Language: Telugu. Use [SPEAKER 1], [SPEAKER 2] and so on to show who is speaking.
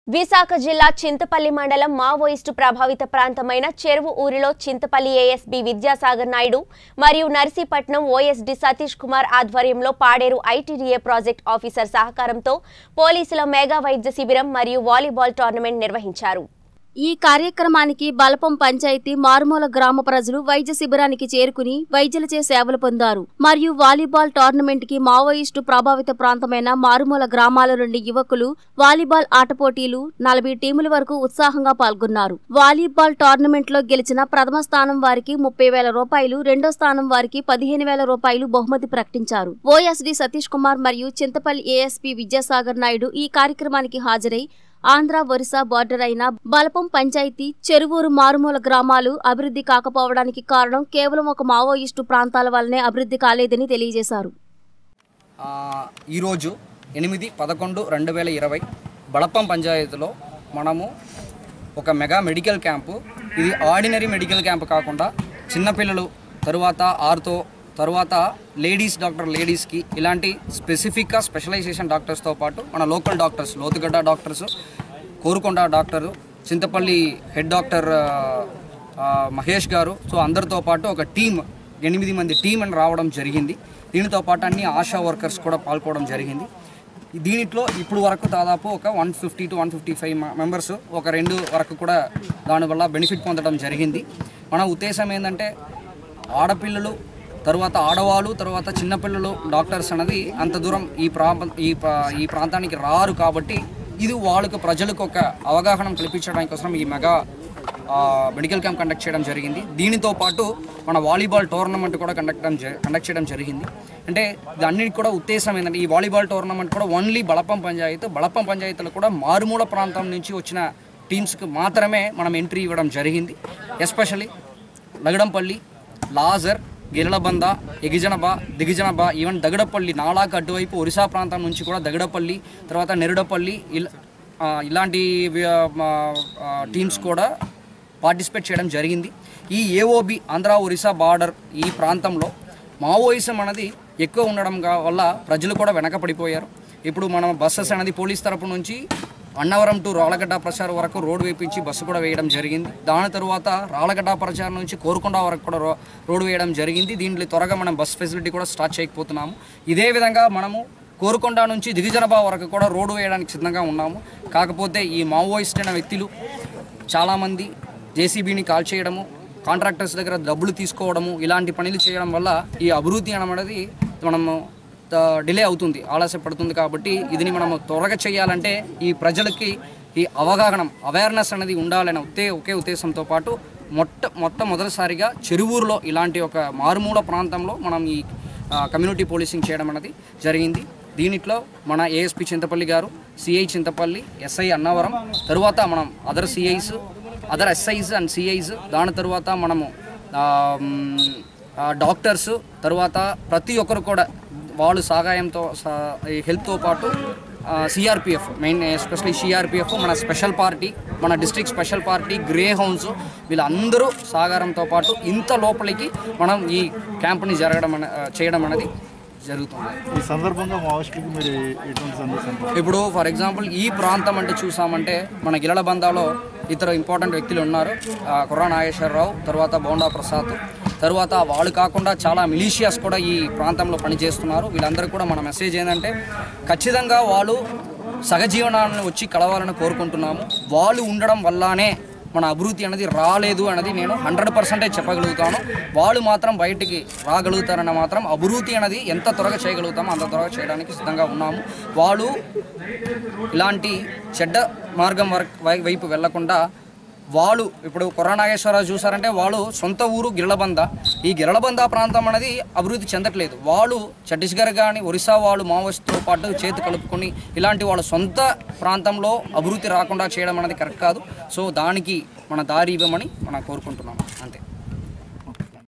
[SPEAKER 1] విశాఖ జిల్లా చింతపల్లి మండలం మావోయిస్టు ప్రభావిత ప్రాంతమైన చెరువు ఊరిలో చింతపల్లి ఏఎస్బీ విద్యాసాగర్ నాయుడు మరియు నర్సీపట్నం ఓఎస్డీ సతీష్ కుమార్ ఆధ్వర్యంలో పాడేరు ఐటీడీఏ ప్రాజెక్ట్ ఆఫీసర్ సహకారంతో పోలీసుల మెగా వైద్య శిబిరం మరియు వాలీబాల్ టోర్నమెంట్ నిర్వహించారు
[SPEAKER 2] ఈ కార్యక్రమానికి బలపం పంచాయతీ మారుమూల గ్రామ ప్రజలు వైద్య శిబిరానికి చేరుకుని వైద్యులచే సేవలు పొందారు మరియు వాలీబాల్ టోర్నమెంట్ కి మావోయిస్టు ప్రభావిత ప్రాంతమైన మారుమూల గ్రామాల నుండి యువకులు వాలీబాల్ ఆట పోటీలు నలభై టీముల వరకు ఉత్సాహంగా పాల్గొన్నారు వాలీబాల్ టోర్నమెంట్ లో గెలిచిన ప్రథమ స్థానం వారికి ముప్పై వేల రూపాయలు రెండో స్థానం వారికి పదిహేను వేల రూపాయలు బహుమతి ప్రకటించారు ఓఎస్డి సతీష్ కుమార్ మరియు చింతపల్లి ఏఎస్పీ విద్యాసాగర్ నాయుడు ఈ కార్యక్రమానికి హాజరై ఆంధ్ర ఒరిస్సా బార్డర్ అయిన బలపం పంచాయతీ చెరువూరు మారుమూల గ్రామాలు అభివృద్ధి కాకపోవడానికి కారణం కేవలం ఒక మావోయిస్టు ప్రాంతాల వల్లనే అభివృద్ధి కాలేదని తెలియజేశారు
[SPEAKER 3] ఆ, ఈరోజు ఎనిమిది పదకొండు రెండు వేల ఇరవై బడప్పం పంచాయతీలో మనము ఒక మెగా మెడికల్ క్యాంపు ఇది ఆర్డినరీ మెడికల్ క్యాంప్ కాకుండా చిన్నపిల్లలు తరువాత ఆర్తో తరువాత లేడీస్ డాక్టర్ లేడీస్కి ఇలాంటి స్పెసిఫిక్గా స్పెషలైజేషన్ డాక్టర్స్తో పాటు మన local doctors Lothugadda doctors Korukonda doctor Chintapalli head doctor ఆ, ఆ, మహేష్ గారు సో అందరితో పాటు ఒక టీం ఎనిమిది మంది టీం అని రావడం జరిగింది దీనితో పాటు అన్ని ఆశా వర్కర్స్ కూడా పాల్గొనడం జరిగింది దీనిలో ఇప్పుడు వరకు దాదాపు ఒక one fifty to one fifty five members ఒక రెండు వరకు కూడా దానివల్ల బెనిఫిట్ పొందడం జరిగింది మన ఉద్దేశం ఏంటంటే ఆడపిల్లలు తరువాత ఆడవాళ్ళు తర్వాత చిన్నపిల్లలు డాక్టర్స్ అన్నది అంత దూరం ఈ ప్రా ఈ ప్రా- ఈ ప్రాంతానికి రారు కాబట్టి ఇది వాళ్ళకు ప్రజలకు ఒక అవగాహన కల్పించడానికి కోసం ఈ మెగా ఆ, మెడికల్ క్యాంప్ కండక్ట్ చేయడం జరిగింది దీనితో పాటు మన వాలీబాల్ టోర్నమెంట్ కూడా కండక్ట్ కండక్ట్ చేయడం జరిగింది అంటే దానికి కూడా ఉద్దేశం ఏంటంటే ఈ వాలీబాల్ టోర్నమెంట్ కూడా ఓన్లీ బలపం పంచాయతీ బలపం పంచాయతీలో కూడా మారుమూల ప్రాంతం నుంచి వచ్చిన టీమ్స్కి మాత్రమే మనం ఎంట్రీ ఇవ్వడం జరిగింది ఎస్పెషల్లీ లగడంపల్లి లాజర్ గిరలబంద ఎగిజనబ దిగిజనబ ఈవెన్ దగడపల్లి నాలాకు అటువైపు ఒరిస్సా ప్రాంతం నుంచి కూడా దగడపల్లి తర్వాత నెరుడపల్లి ఇలా ఆ, ఇలాంటి టీమ్స్ కూడా పార్టిసిపేట్ చేయడం జరిగింది ఈ ఏఓబి ఆంధ్ర ఒరిస్సా బార్డర్ ఈ ప్రాంతంలో మావోయిజం అనేది ఎక్కువ ఉండడం గా- వల్ల ప్రజలు కూడా వెనకపడిపోయారు ఇప్పుడు మనం బస్సెస్ అనేది పోలీస్ తరపు నుంచి అన్నవరం టు రాళ్ళగడ్డ ప్రచారం వరకు రోడ్ వేపించి బస్సు కూడా వేయడం జరిగింది దాని తరువాత రాళ్ళగడ్డ ప్రచారం నుంచి కోరుకొండ వరకు కూడా రో రోడ్ వేయడం జరిగింది దీంట్లో త్వరగా మనం బస్ ఫెసిలిటీ కూడా స్టార్ట్ చేయకపోతున్నాము ఇదే విధంగా మనము కోరుకొండ నుంచి దిగిజనబా వరకు కూడా రోడ్డు వేయడానికి సిద్ధంగా ఉన్నాము కాకపోతే ఈ మావోయిస్ట్ అయిన వ్యక్తులు చాలామంది జేసీబీని కాల్ చేయడము కాంట్రాక్టర్స్ దగ్గర డబ్బులు తీసుకోవడము ఇలాంటి పనులు చేయడం వల్ల ఈ అభివృద్ధి అనేది మనము డిలే అవుతుంది ఆలస్యపడుతుంది కాబట్టి ఇదిని మనము త్వరగా చేయాలంటే ఈ ప్రజలకి ఈ అవగాహన అవేర్నెస్ అనేది ఉండాలనే ఒకే ఒకే ఉద్దేశంతో పాటు మొట్ట మొట్టమొదటిసారిగా చెరువూరులో ఇలాంటి ఒక మారుమూల ప్రాంతంలో మనం ఈ ఆ, కమ్యూనిటీ పోలీసింగ్ చేయడం అనేది జరిగింది దీనిట్లో మన ఏఎస్పి చింతపల్లి గారు సిఐ చింతపల్లి ఎస్ఐ అన్నవరం తరువాత మనం other CIs other SIs and CIs దాని తరువాత మనము ఆ, మ్, ఆ, డాక్టర్స్ తరువాత ప్రతి ఒక్కరు కూడా వాళ్ళు సహాయంతో సా- ఈ హెల్త్తో పాటు సిఆర్పిఎఫ్ మెయిన్ ఎస్పెషల్లీ సిఆర్పిఎఫ్ మన స్పెషల్ పార్టీ మన district special party Greyhounds వీళ్ళందరూ సహకారంతో పాటు ఇంత లోపలికి మనం ఈ క్యాంప్ని జరగడం అనే చేయడం అనేది జరుగుతుంది
[SPEAKER 4] ఈ సందర్భంగా మావోయిస్టులకు మీరు ఎటువంటి సందేశం
[SPEAKER 3] ఇప్పుడు ఫర్ ఎగ్జాంపుల్ ఈ ప్రాంతం అంటే చూసామంటే మన గిలల బందాలో ఇతర ఇంపార్టెంట్ వ్యక్తులు ఉన్నారు ఆ, కుర్రా నాగేశ్వరరావు తర్వాత బోండా ప్రసాద్ తర్వాత వాళ్ళు కాకుండా చాలా మిలీషియాస్ కూడా ఈ ప్రాంతంలో పనిచేస్తున్నారు వీళ్ళందరూ కూడా మన మెసేజ్ ఏంటంటే ఖచ్చితంగా వాళ్ళు సహజీవనాన్ని వచ్చి కలవాలని కోరుకుంటున్నాము వాళ్ళు ఉండడం వల్లనే మన అభివృద్ధి అనేది రాలేదు అనేది నేను హండ్రెడ్ పర్సెంటేజ్ చెప్పగలుగుతాను వాళ్ళు మాత్రం బయటికి రాగలుగుతారన్న మాత్రం అభివృద్ధి అనేది ఎంత త్వరగా చేయగలుగుతామో అంత త్వరగా చేయడానికి సిద్ధంగా ఉన్నాము వాళ్ళు ఇలాంటి చెడ్డ మార్గం వరకు వై- వైపు వెళ్లకుండా వాళ్ళు ఇప్పుడు నాగేశ్వరరావు చూసారంటే వాళ్ళు సొంత ఊరు గిరళబంద ఈ గిరళబంద ప్రాంతం అనేది అభివృద్ధి చెందట్లేదు వాళ్ళు ఛత్తీస్గఢ్ కానీ ఒరిస్సా వాళ్ళు మావోయిస్టుతో పాటు చేతి కలుపుకొని ఇలాంటి వాళ్ళ సొంత ప్రాంతంలో అభివృద్ధి రాకుండా చేయడం అనేది కరెక్ట్ కాదు సో దానికి మన దారి ఇవ్వమని మనం కోరుకుంటున్నాం అంతే